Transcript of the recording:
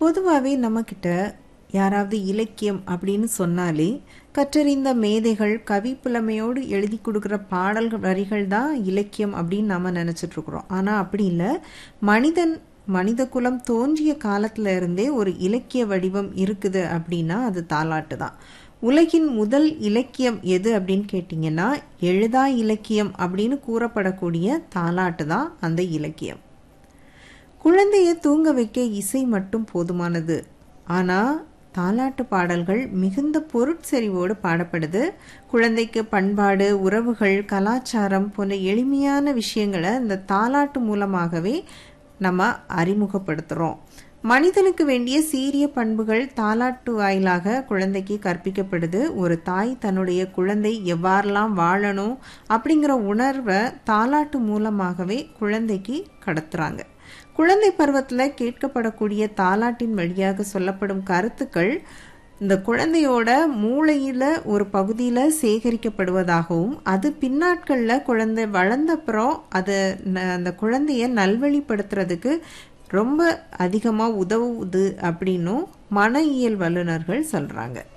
பொதுவாகவே நம்மக்கிட்ட யாராவது இலக்கியம் அப்படின்னு சொன்னாலே கற்றறிந்த மேதைகள் கவி புலமையோடு எழுதி கொடுக்குற பாடல்கள் வரிகள் தான் இலக்கியம் அப்படின்னு நம்ம நினச்சிட்டு இருக்கிறோம் ஆனால் அப்படி இல்லை மனிதன் மனித குலம் தோன்றிய காலத்துல இருந்தே ஒரு இலக்கிய வடிவம் இருக்குது அப்படின்னா அது தாலாட்டு தான் உலகின் முதல் இலக்கியம் எது அப்படின்னு கேட்டிங்கன்னா எழுதா இலக்கியம் அப்படின்னு கூறப்படக்கூடிய தாலாட்டு தான் அந்த இலக்கியம் குழந்தைய தூங்க வைக்க இசை மட்டும் போதுமானது ஆனால் தாலாட்டு பாடல்கள் மிகுந்த பொருட்செறிவோடு பாடப்படுது குழந்தைக்கு பண்பாடு உறவுகள் கலாச்சாரம் போன்ற எளிமையான விஷயங்களை இந்த தாலாட்டு மூலமாகவே நம்ம அறிமுகப்படுத்துகிறோம் மனிதனுக்கு வேண்டிய சீரிய பண்புகள் தாலாட்டு வாயிலாக குழந்தைக்கு கற்பிக்கப்படுது ஒரு தாய் தன்னுடைய குழந்தை எவ்வாறெல்லாம் வாழணும் அப்படிங்கிற உணர்வை தாலாட்டு மூலமாகவே குழந்தைக்கு கடத்துறாங்க குழந்தை பருவத்தில் கேட்கப்படக்கூடிய தாலாட்டின் வழியாக சொல்லப்படும் கருத்துக்கள் இந்த குழந்தையோட மூளையில் ஒரு பகுதியில் சேகரிக்கப்படுவதாகவும் அது பின்னாட்களில் குழந்தை வளர்ந்தப்புறம் அது அந்த குழந்தைய நல்வழிப்படுத்துறதுக்கு ரொம்ப அதிகமாக உதவுது அப்படின்னும் மன இயல் வல்லுநர்கள் சொல்கிறாங்க